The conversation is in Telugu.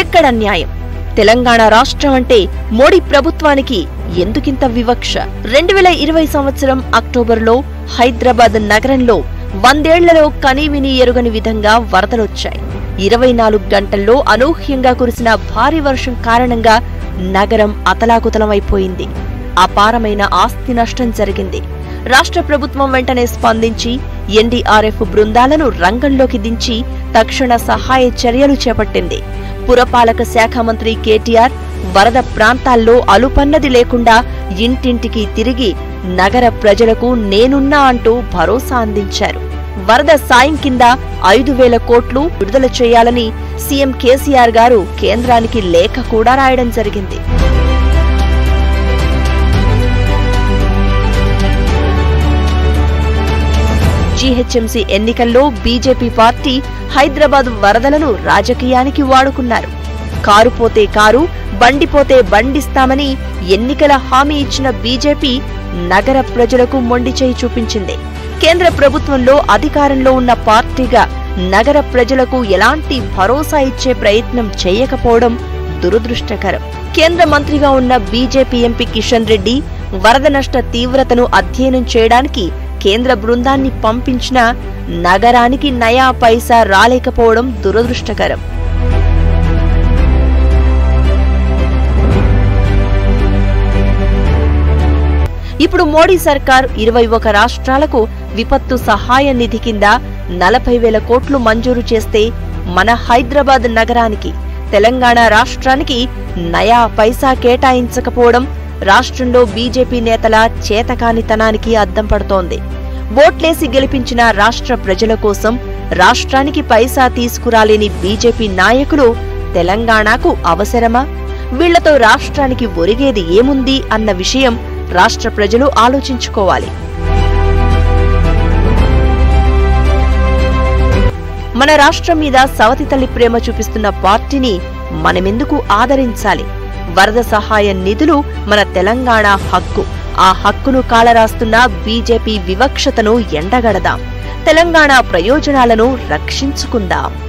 ఇదెక్కడ న్యాయం తెలంగాణ రాష్ట్రం అంటే మోడీ ప్రభుత్వానికి ఎందుకింత వివక్ష రెండు వేల ఇరవై సంవత్సరం అక్టోబర్లో హైదరాబాద్ నగరంలో వందేళ్లలో కనీవిని ఎరుగని విధంగా వరదలొచ్చాయి ఇరవై నాలుగు గంటల్లో అనూహ్యంగా కురిసిన భారీ వర్షం కారణంగా నగరం అతలాకుతలమైపోయింది అపారమైన ఆస్తి నష్టం జరిగింది రాష్ట్ర ప్రభుత్వం వెంటనే స్పందించి ఎన్డీఆర్ఎఫ్ బృందాలను రంగంలోకి దించి తక్షణ సహాయ చర్యలు చేపట్టింది పురపాలక శాఖ మంత్రి కేటీఆర్ వరద ప్రాంతాల్లో అలుపన్నది లేకుండా ఇంటింటికి తిరిగి నగర ప్రజలకు నేనున్నా అంటూ భరోసా అందించారు వరద సాయం కింద ఐదు వేల కోట్లు విడుదల చేయాలని సీఎం కేసీఆర్ గారు కేంద్రానికి లేఖ కూడా రాయడం జరిగింది జీహెచ్ఎంసీ ఎన్నికల్లో బీజేపీ పార్టీ హైదరాబాద్ వరదలను రాజకీయానికి వాడుకున్నారు కారు పోతే కారు బండిపోతే బండిస్తామని ఎన్నికల హామీ ఇచ్చిన బీజేపీ నగర ప్రజలకు మొండి చేయి చూపించింది కేంద్ర ప్రభుత్వంలో అధికారంలో ఉన్న పార్టీగా నగర ప్రజలకు ఎలాంటి భరోసా ఇచ్చే ప్రయత్నం చేయకపోవడం దురదృష్టకరం కేంద్ర మంత్రిగా ఉన్న బీజేపీ ఎంపీ కిషన్ రెడ్డి వరద నష్ట తీవ్రతను అధ్యయనం చేయడానికి కేంద్ర బృందాన్ని పంపించినా నగరానికి నయా పైసా రాలేకపోవడం దురదృష్టకరం ఇప్పుడు మోడీ సర్కార్ ఇరవై ఒక రాష్ట్రాలకు విపత్తు సహాయ నిధి కింద నలభై వేల కోట్లు మంజూరు చేస్తే మన హైదరాబాద్ నగరానికి తెలంగాణ రాష్ట్రానికి నయా పైసా కేటాయించకపోవడం రాష్ట్రంలో బీజేపీ నేతల చేతకానితనానికి అద్దం పడుతోంది ఓట్లేసి గెలిపించిన రాష్ట్ర ప్రజల కోసం రాష్ట్రానికి పైసా తీసుకురాలేని బీజేపీ నాయకులు తెలంగాణకు అవసరమా వీళ్లతో రాష్ట్రానికి ఒరిగేది ఏముంది అన్న విషయం రాష్ట్ర ప్రజలు ఆలోచించుకోవాలి మన రాష్ట్రం మీద సవతి తల్లి ప్రేమ చూపిస్తున్న పార్టీని మనమెందుకు ఆదరించాలి వరద సహాయ నిధులు మన తెలంగాణ హక్కు ఆ హక్కును కాలరాస్తున్న బీజేపీ వివక్షతను ఎండగడదాం తెలంగాణ ప్రయోజనాలను రక్షించుకుందాం